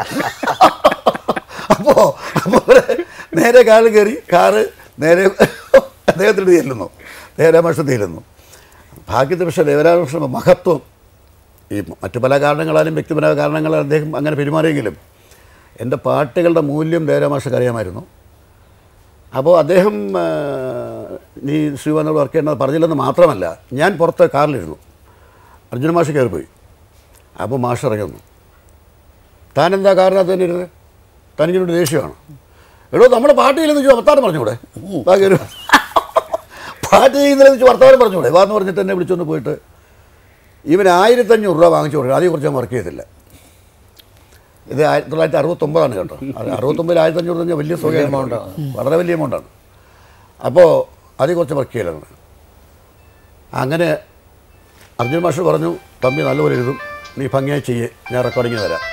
അപ്പോൾ അപ്പോൾ നേരെ കാറിൽ കയറി കാറ് നേരെ അദ്ദേഹത്തിൻ്റെ ചെല്ലുന്നു ദേവരാമേഷത്തിൽ ചെല്ലുന്നു ഭാഗ്യത്തിന് പക്ഷേ ദേവരാമകൃഷ്ണ മഹത്വം ഈ മറ്റു പല കാരണങ്ങളാലും വ്യക്തിപരമായ കാരണങ്ങളാലും അദ്ദേഹം അങ്ങനെ പെരുമാറിയെങ്കിലും എൻ്റെ പാട്ടുകളുടെ മൂല്യം ദേവരാമാഷക്ക് അറിയാമായിരുന്നു അപ്പോൾ അദ്ദേഹം ആ, നീ ശ്രീവനോട് വർക്ക് ചെയ്യണമെന്ന് പറഞ്ഞില്ലെന്ന് മാത്രമല്ല ഞാൻ പുറത്ത് കാറിലിരുന്നു അർജുന മാഷ് കയറിപ്പോയി അപ്പോൾ മാഷ് ഇറങ്ങുന്നു താനെന്താ കാറിനകത്ത് തന്നെ ഇരുന്നത് തനിക്കിനോട് ദേഷ്യമാണ് എടോ നമ്മൾ പാട്ട് ചെയ്യുന്നതെന്ന് വെച്ചാൽ വർത്താനം പറഞ്ഞൂടെ വാ കയറി പാട്ട് ചെയ്യുന്നതെന്ന് വെച്ചാൽ വർത്താനം പറഞ്ഞൂടെ വാന്ന് പറഞ്ഞിട്ട് എന്നെ വിളിച്ചൊന്ന് പോയിട്ട് ഇവൻ ആയിരത്തഞ്ഞൂറ് രൂപ വാങ്ങിച്ചു കൊടുക്കുക അതേ കുറിച്ച് ഞാൻ വർക്ക് ചെയ്തില്ല ഇത് ആയിരത്തി തൊള്ളായിരത്തി അറുപത്തൊമ്പതാണ് കേട്ടോ അത് അറുപത്തൊമ്പതിൽ ആയിരത്തഞ്ഞൂറ് പറഞ്ഞാൽ വലിയ തുക എമൗണ്ടാണ് വളരെ വലിയ എമൗണ്ടാണ് അപ്പോൾ അതിൽ കുറച്ച് വർക്ക് ചെയ്യലാണ് അങ്ങനെ അർജുൻ മാഷ് പറഞ്ഞു തമ്പി നല്ലപോലെ എഴുതും നീ ഭംഗിയായി ചെയ്യേ ഞാൻ റെക്കോർഡിങ്ങിന് തരാം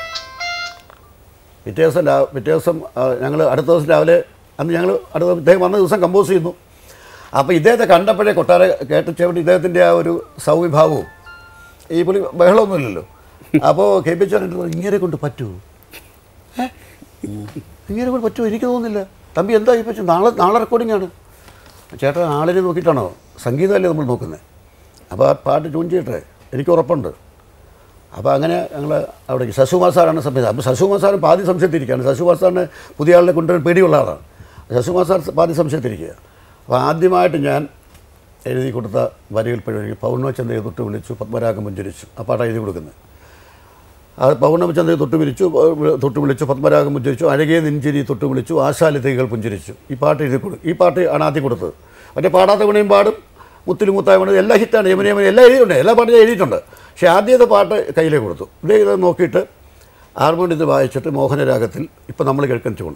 പിറ്റേ ദിവസം രാ പിറ്റേ ദിവസം ഞങ്ങൾ അടുത്ത ദിവസം രാവിലെ അന്ന് ഞങ്ങൾ അടുത്ത ഇദ്ദേഹം വന്ന ദിവസം കമ്പോസ് ചെയ്യുന്നു അപ്പോൾ ഇദ്ദേഹത്തെ കണ്ടപ്പോഴേ കൊട്ടാര കേട്ട ചേവട്ടി ഇദ്ദേഹത്തിൻ്റെ ആ ഒരു സൗവിഭാവവും ഈ പുള്ളി ബഹളമൊന്നുമില്ലല്ലോ അപ്പോൾ കെ പി ചേട്ടൻ ഇങ്ങനെ കൊണ്ട് പറ്റുമോ ഏ? ഇങ്ങനെ കൊണ്ട് പറ്റുമോ എനിക്ക് തോന്നുന്നില്ല തമ്പി എന്താ ഈ പറ്റും നാളെ നാളെ റെക്കോർഡിംഗ് ആണ് ചേട്ടൻ ആളിനെ നോക്കിയിട്ടാണോ സംഗീതമല്ലേ നമ്മൾ നോക്കുന്നത് അപ്പോൾ ആ പാട്ട് ട്യൂൺ ചെയ്യട്ടെ എനിക്ക് ഉറപ്പുണ്ട് അപ്പോൾ അങ്ങനെ ഞങ്ങൾ അവിടേക്ക് ശശുകുമാർ സാറാണ് സംവിധാനം അപ്പോൾ ശശുകുമാർ സാറ് പാതി സംശയത്തിരിക്കുകയാണ് ശശുകുമാർ സാറിന് പുതിയ ആളിനെ കൊണ്ടുവരാൻ പേടിയുള്ള ആളാണ് ശശുകുമാർ സാർ പാതി സംശയത്തിരിക്കുക അപ്പോൾ ആദ്യമായിട്ട് ഞാൻ എഴുതി കൊടുത്ത വരികൾ പഴയ പൗർണചന്ദ്രയെ തൊട്ട് വിളിച്ചു പത്മരാഗം പുഞ്ചരിച്ചു ആ പാട്ടാണ് എഴുതി കൊടുക്കുന്നത് അത് പൗർണമിച്ചന്ദ്രയെ തൊട്ട് വിളിച്ചു പ- തൊട്ട് വിളിച്ചു പത്മരാഗം പുഞ്ചരിച്ചു അഴകിയ നെഞ്ചിരി തൊട്ട് വിളിച്ചു ആശാലിതകൾ പുഞ്ചരിച്ചു ഈ പാട്ട് എഴുതി കൊടുത്തു ഈ പാട്ട് ആണ് ആദ്യം കൊടുത്തത് മറ്റേ പാടാത്ത ഗുണയും പാടും മുത്തിലും മുത്തായ ഗുണം എല്ലാം ഹിറ്റാണ് യമന യമന എല്ലാം എഴുതിയിട്ടുണ്ട് എല്ലാ പാട്ടും ഞാൻ എഴുതിയിട്ടുണ്ട് പക്ഷേ ആദ്യത്തെ പാട്ട് കയ്യിലേക്ക് കൊടുത്തു ഇതേ ഇത് നോക്കിയിട്ട് ഹാർമോണിയം ഇത് വായിച്ചിട്ട് മോഹനരാഗത്തിൽ ഇപ്പം നമ്മൾ കേൾക്കുന്ന ട്യൂണ്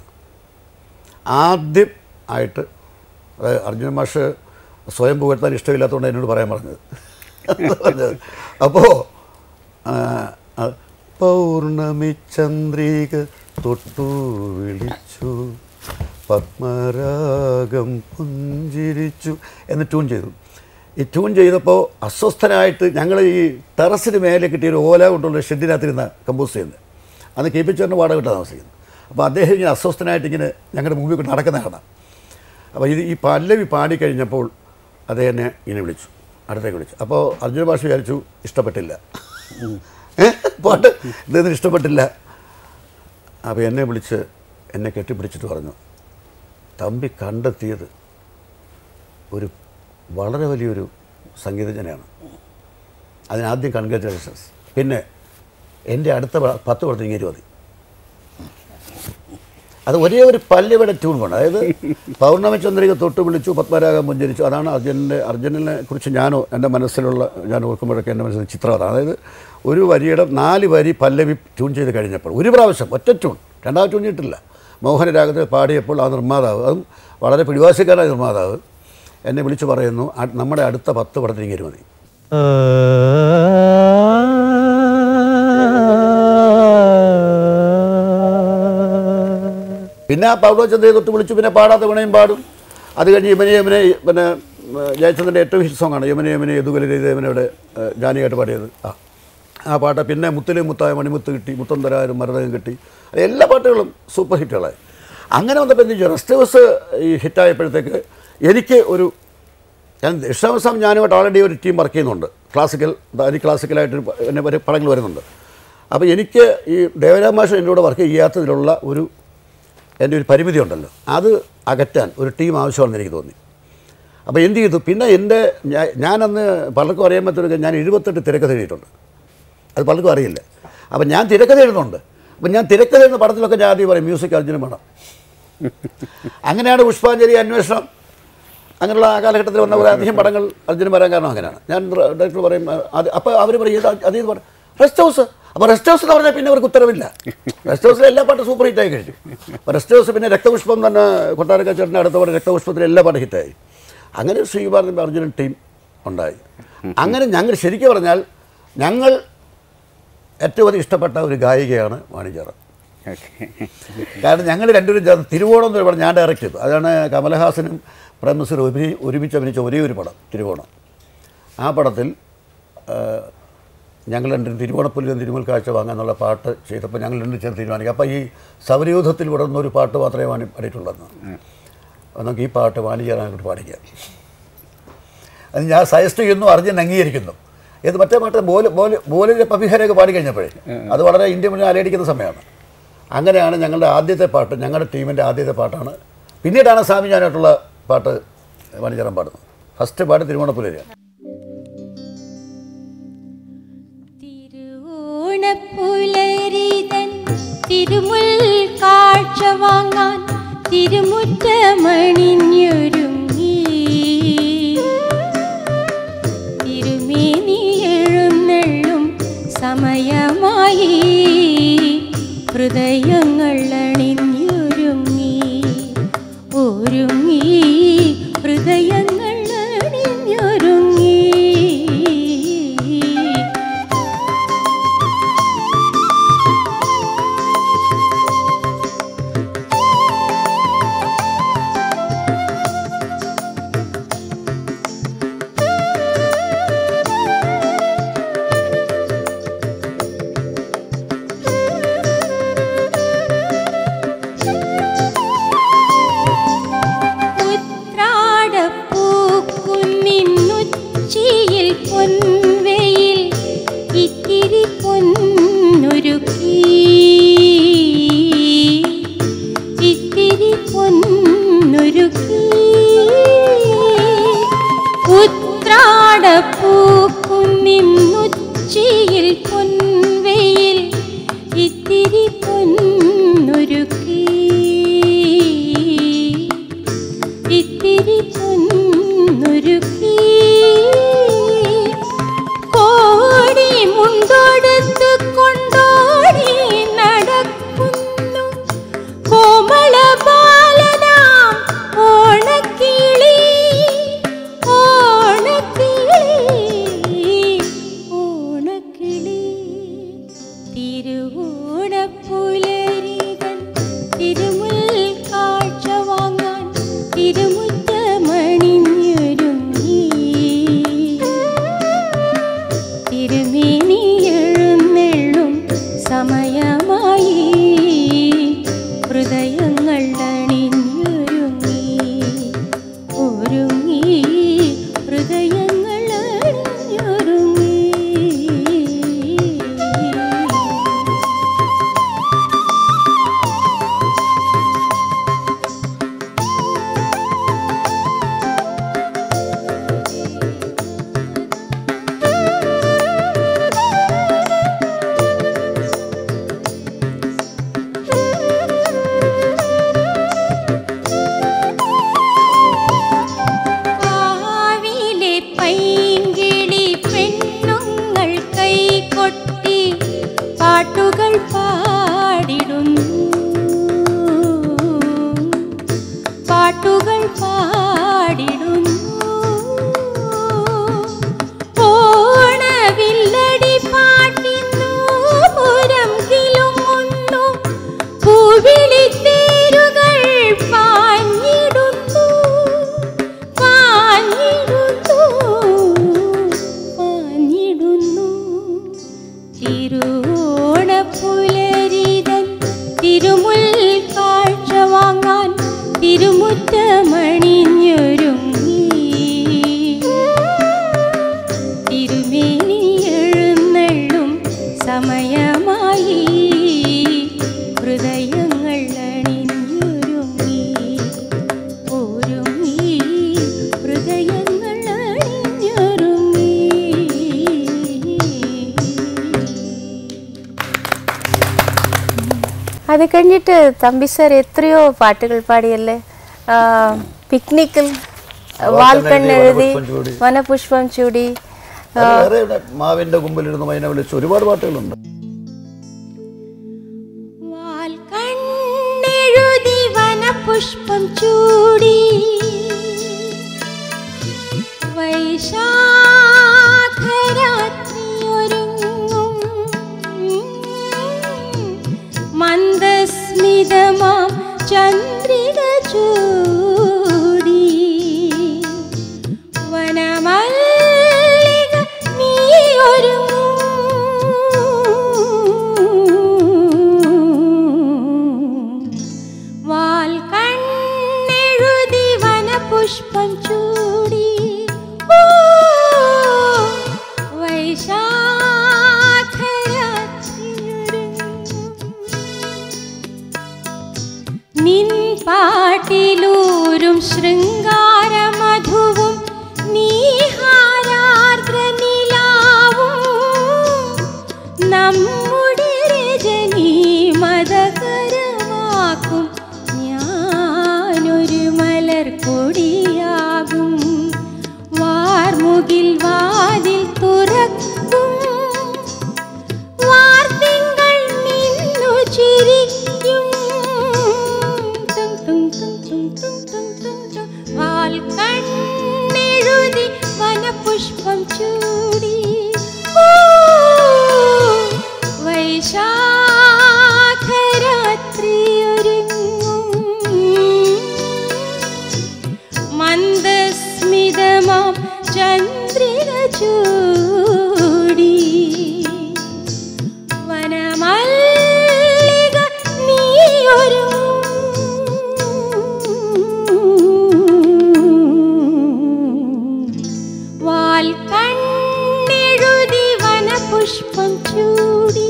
ആദ്യം ആയിട്ട് അതായത് അർജുന മാഷ് സ്വയം പുകഴ്ത്താൻ ഇഷ്ടമില്ലാത്തതുകൊണ്ട് എന്നോട് പറയാൻ പറഞ്ഞത് അപ്പോൾ പൗർണമി ചന്ദ്രിക തൊട്ടു വിളിച്ചു പത്മരാഗം പുഞ്ചിരിച്ചു എന്ന് ട്യൂൺ ചെയ്തു ഈ ട്യൂൺ ചെയ്തപ്പോൾ അസ്വസ്ഥനായിട്ട് ഞങ്ങൾ ഈ ടെറസിന് മേലെ കിട്ടിയ ഒരു ഓല കൊണ്ടുള്ള ഷെഡിനകത്തിരുന്ന കമ്പോസ് ചെയ്യുന്നത് അന്ന് കെ പി ചേട്ടൻ്റെ വാടക കിട്ടാൻ താമസിക്കുന്നത് അപ്പോൾ അദ്ദേഹം ഇങ്ങനെ അസ്വസ്ഥനായിട്ട് ഇങ്ങനെ ഞങ്ങളുടെ മുമ്പിൽ കൂടി നടക്കുന്ന കാണാം അപ്പോൾ ഇത് ഈ പല്ലവി പാടിക്കഴിഞ്ഞപ്പോൾ അദ്ദേഹം എന്നെ ഇങ്ങനെ വിളിച്ചു അടുത്തേക്ക് വിളിച്ചു അപ്പോൾ അർജുന ഭാഷ വിചാരിച്ചു ഇഷ്ടപ്പെട്ടില്ല ഏ? പാട്ട് ഇതൊന്നും ഇഷ്ടപ്പെട്ടില്ല അപ്പോൾ എന്നെ വിളിച്ച് എന്നെ കെട്ടിപ്പിടിച്ചിട്ട് പറഞ്ഞു തമ്പി കണ്ടെത്തിയത് ഒരു വളരെ വലിയൊരു സംഗീതജ്ഞനാണ് അതിനാദ്യം കൺഗ്രാറ്റുലേഷൻസ് പിന്നെ എൻ്റെ അടുത്ത പ- പത്ത് പടത്തിന് ഇങ്ങനെ മതി അത് ഒരേ ഒരു പല്ലവിയുടെ ട്യൂൺ വേണം അതായത് പൗർണമി ചന്ദ്രിക തൊട്ട് വിളിച്ചു പത്മരാഗം പുഞ്ചരിച്ചു അതാണ് അർജുനൻ്റെ അർജുനനെ കുറിച്ച് ഞാനോ എൻ്റെ മനസ്സിലുള്ള ഞാൻ ഓർക്കുമ്പോഴൊക്കെ എൻ്റെ മനസ്സിൽ ചിത്രം അതാണ് അതായത് ഒരു വരിയുടെ നാല് വരി പല്ലവി ട്യൂൺ ചെയ്ത് കഴിഞ്ഞപ്പോൾ ഒരു പ്രാവശ്യം ഒറ്റ ട്യൂൺ രണ്ടാമത് ട്യൂൺ ചെയ്തിട്ടില്ല മോഹനരാഗത്തിൽ പാടിയപ്പോൾ ആ നിർമ്മാതാവ് അതും വളരെ പിടിവാശിക്കാരായ നിർമ്മാതാവ് എന്നെ വിളിച്ചു പറയുന്നു "അ- നമ്മുടെ അടുത്ത പത്ത് പടത്തിന് ഇങ്ങനെ മതി പിന്നെ ആ പൗഡോ ചന്ദ്രയെ തൊട്ട് വിളിച്ചു പിന്നെ പാടാത്ത വീണയും പാടും അത് കഴിഞ്ഞ് യമനെ യമനെ പിന്നെ ഉം, ജയചന്ദ്രൻ്റെ ഏറ്റവും ഹിറ്റ് സോങ്ങാണ് യമനെ യമനെ യദുകലരേവനയുടെ ജാനിയായിട്ട് പാടിയത് ആ ആ പാട്ട് പിന്നെ മുത്തിലെ മുത്തായ മണിമുത്ത് കിട്ടി മുത്തം തരാരും മരതകം കിട്ടി അത് എല്ലാ പാട്ടുകളും സൂപ്പർ ഹിറ്റുകളായി അങ്ങനെ വന്നപ്പോൾ എന്ത് ചെയ്തു റെസ്റ്റ് ഹൗസ് ഈ ഹിറ്റായപ്പോഴത്തേക്ക് എനിക്ക് ഒരു ഞാൻ ഇഷ്ടവസം ഞാനുമായിട്ട് ഓൾറെഡി ഒരു ടീം വർക്ക് ചെയ്യുന്നുണ്ട് ക്ലാസിക്കൽ അതി ക്ലാസിക്കലായിട്ട് എന്നെ വരെ പടങ്ങൾ വരുന്നുണ്ട് അപ്പോൾ എനിക്ക് ഈ ദേവരാം മാഷ് എൻ്റെ കൂടെ വർക്ക് ചെയ്യാത്തതിലുള്ള ഒരു എൻ്റെ ഒരു പരിമിതി ഉണ്ടല്ലോ അത് അകറ്റാൻ ഒരു ടീം ആവശ്യമാണെന്ന് എനിക്ക് തോന്നി അപ്പോൾ എന്ത് ചെയ്തു പിന്നെ എൻ്റെ ഞാ- ഞാനന്ന് പലർക്കും അറിയാൻ പറ്റുന്ന ഞാൻ എഴുപത്തെട്ട് തിരക്കഥ എഴുതിയിട്ടുണ്ട് അത് പലർക്കും അറിയില്ല അപ്പം ഞാൻ തിരക്കഥ എഴുതുന്നുണ്ട് അപ്പം ഞാൻ തിരക്കഥ എഴുതുന്ന പടത്തിലൊക്കെ ഞാൻ ആദ്യം പറയും മ്യൂസിക് അർജുനം വേണം അങ്ങനെയാണ് പുഷ്പാഞ്ജലി അന്വേഷണം അങ്ങനെയുള്ള ആ കാലഘട്ടത്തിൽ വന്ന കുറേ അധികം പടങ്ങൾ അർജുനൻ വരാൻ കാരണം അങ്ങനെയാണ് ഞാൻ ഡയറക്ടർ പറയും അത് അപ്പോൾ അവർ പറയും ഇത് അത് ഇത് പറയും റെസ്റ്റ് ഹൗസ് അപ്പോൾ റെസ്റ്റ് ഹൗസ് എന്ന് പറഞ്ഞാൽ പിന്നെ അവർക്ക് ഉത്തരവില്ല റെസ്റ്റ് ഹൗസിൽ എല്ലാ പാട്ടും സൂപ്പർ ഹിറ്റായി കഴിഞ്ഞു അപ്പോൾ റെസ്റ്റ് ഹൗസ് പിന്നെ രക്തപുഷ്പം തന്നെ കൊട്ടാരക്ക ചേട്ടൻ്റെ അടുത്ത പോലെ രക്തപുഷ്പത്തിൽ എല്ലാ പാട്ടും ഹിറ്റായി അങ്ങനെ ശ്രീകുമാരൻ അർജുനൻ ടീം ഉണ്ടായി അങ്ങനെ ഞങ്ങൾ ശരിക്കും പറഞ്ഞാൽ ഞങ്ങൾ ഏറ്റവും അധികം ഇഷ്ടപ്പെട്ട ഒരു ഗായികയാണ് വാണിജ്യറ ഓക്കെ കാരണം ഞങ്ങൾ രണ്ടുപേരും ചേർന്ന് തിരുവോണം എന്നൊരു പടം ഞാൻ ഡയറക്റ്റ് ചെയ്തു അതാണ് കമലഹാസനും പ്രേംനസീർ ഒരുമി ഒരുമിച്ച് അഭിനയിച്ച ഒരേ ഒരു പടം തിരുവോണം ആ പടത്തിൽ ആ, ഞങ്ങൾ രണ്ടും തിരുവോണപ്പുല്ലും തിരുമുൽ കാഴ്ച വാങ്ങാന്നുള്ള പാട്ട് ചെയ്തപ്പോൾ ഞങ്ങൾ രണ്ടും ചേർന്ന് തീരുമാനിക്കും അപ്പോൾ ഈ സൗരയൂഥത്തിൽ വിടുന്ന ഒരു പാട്ട് മാത്രമേ വാണി പാടിയിട്ടുള്ളൂ അപ്പോൾ നമുക്ക് ഈ പാട്ട് വാണിജ്യറാനായിട്ട് പാടിക്കാം അത് ഞാൻ സജസ്റ്റ് ചെയ്യുന്നു അർജുൻ അംഗീകരിക്കുന്നു ഇത് മറ്റേ പാട്ട് ബോല് ബോല് ബോലിൻ്റെ പവിഹരൊക്കെ പാടി കഴിഞ്ഞപ്പോഴേ അത് വളരെ ഇന്ത്യ മുന്നിൽ അലയടിക്കുന്ന സമയമാണ് അങ്ങനെയാണ് ഞങ്ങളുടെ ആദ്യത്തെ പാട്ട് ഞങ്ങളുടെ ടീമിൻ്റെ ആദ്യത്തെ പാട്ടാണ് പിന്നീടാണ് സ്വാമി ഞാനായിട്ടുള്ള പാട്ട് വാണിജ്യറം പാടുന്നത് ഫസ്റ്റ് പാട്ട് തിരുവോണപ്പുലരിയാണ് തിരുവോണപ്പുലരിതൻ തിരുമുൽ കാഴ്ച വാങ്ങാൻ തിരുമുറ്റമണിഞ്ഞൊരുങ്ങി തിരുമേനി എഴുന്നള്ളും സമയമായി ഹൃദയങ്ങൾ അണിഞ്ഞൊരുങ്ങി ഒരുങ്ങി ഹൃദയങ്ങൾ അണിഞ്ഞൊരുങ്ങി അത് കഴിഞ്ഞിട്ട് തമ്പി സാർ എത്രയോ പാട്ടുകൾ പാടിയല്ലേ ആ, പിക്നിക്കിൽ വാൽക്കണ്ണെഴുതി വനപുഷ്പം ചൂടി അത് വേറെ ഇവിടെ മാവിന്റെ കുമ്പിലിരുന്ന് മൈന വിളിച്ച് ഒരുപാട് പാട്ടുകളുണ്ട് വാൽക്കണ്ണെഴുതി വനപുഷ്പം ചൂടി വൈശാഖരാത്രിയൊരുങ്ങും മന്ദസ്മിതമാം ചന്ദ്രിക ചൂടി വനമല്ലിക നീയൊരുങ്ങും വാൽക്കണ്ണെഴുതി വനപുഷ്പം ചൂടി ഓ, വൈശാഖരാത്രിയൊരുങ്ങും. നിൻ പാട്ടിലൂരും ശൃംഗാരമധുവും നീഹാരാർദ്ര നിലാവും നമ്മുടെ രജനീ മതകരമാക്കും ഞാനൊരു മലർക്കൊടിയാകും വാർമുകിൽ വാതിൽ തുറക്കും വാർത്തിങ്കൾ നിന്നു ചിരിക്കും ടും ടും ടും ടും ടും ടും ടും ടും. വാൽക്കണ്ണെഴുതി വനപുഷ്പം ചൂടി ഓ, വൈശാഖരാത്രിയൊരുങ്ങും മന്ദസ്മിതമാം ചന്ദ്രിക ചൂടി വനമല്ലിക നീയൊരുങ്ങും വാൽക്കണ്ണെഴുതി വനപുഷ്പം ചൂടി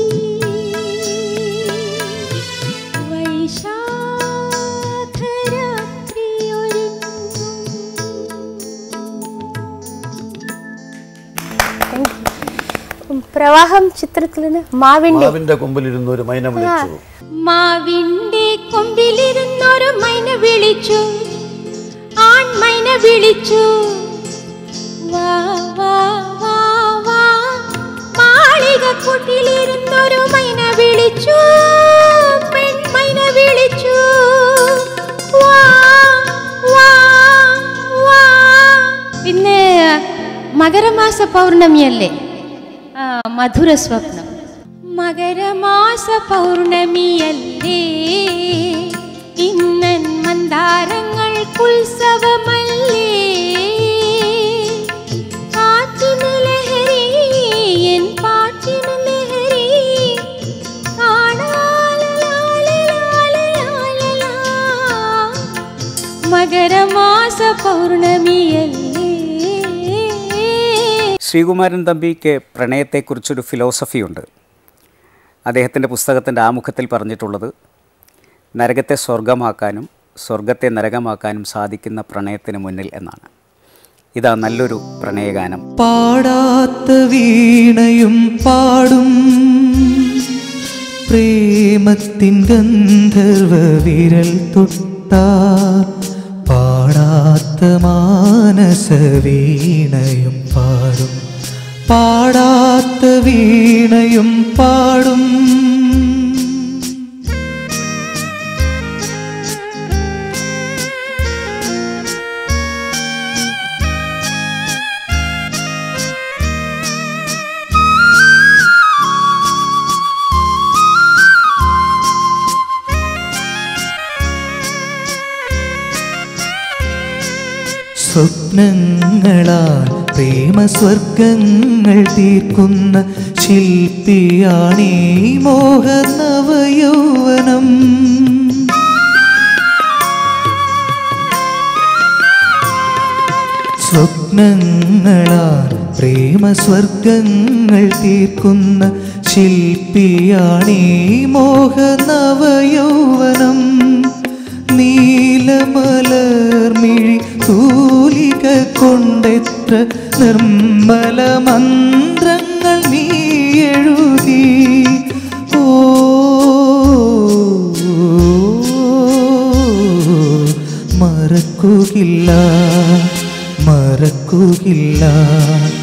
വൈശാഖരാത്രിയൊരുങ്ങും പ്രവാഹം ചിത്രത്തിൽ നിന്ന് മാവിൻ്റെ മാവിന്റെ കുമ്പിലിരുന്ന് ഒരു മൈന വിളിച്ചു മാവിന്റെ കൊമ്പിലിരുന്നൊരു മൈന വിളിച്ചു ആൺമൈന വിളിച്ചു വാ വാ വാ വാ മാളിക കൂട്ടിലിരുന്നൊരു മൈന വിളിച്ചു പെൺമൈന വിളിച്ചു വാ വാ വാ പിന്നെ മകരമാസ പൗർണമിയല്ലേ ആ, മധുര സ്വപ്നം മകരമാസ പൗർണമിയല്ലേ ഇന്നൻ മന്ദാരങ്ങൾക്കുത്സവമല്ലേ കാറ്റിന് ലഹരി എൻ പാട്ടിന് ലഹരി കാണാലലാലലാലലാലലാ. മകരമാസ പൗർണമിയല്ലേ ശ്രീകുമാരൻ തമ്പിക്ക് പ്രണയത്തെക്കുറിച്ചൊരു ഫിലോസഫിയുണ്ട് അദ്ദേഹത്തിൻ്റെ പുസ്തകത്തിൻ്റെ ആമുഖത്തിൽ പറഞ്ഞിട്ടുള്ളത് നരകത്തെ സ്വർഗമാക്കാനും സ്വർഗത്തെ നരകമാക്കാനും സാധിക്കുന്ന പ്രണയത്തിന് മുന്നിൽ എന്നാണ് ഇതാ നല്ലൊരു പ്രണയഗാനം പാടാത്ത വീണയും പാടും പ്രേമത്തിൻ ഗന്ധർവ വിരൽ തൊട്ടാൽ പാടാത്ത മാനസ വീണയും പാടും പാടാത്ത വീണയും പാടും സ്വപ്നങ്ങളാൽ പ്രേമസ്വർഗങ്ങൾ തീർക്കുന്ന ശില്പിയാണീ മോഹനവയൗവനം സ്വപ്നങ്ങളാൽ പ്രേമസ്വർഗങ്ങൾ തീർക്കുന്ന ശില്പിയാണീ മോഹനവയൗവനം നീലമലർമിഴി തൂലിക കൊണ്ടെത്ര നിർമ്മല മന്ത്രങ്ങൾ നീ എഴുതി ഓ മറക്കുകില്ല മറക്കുകില്ല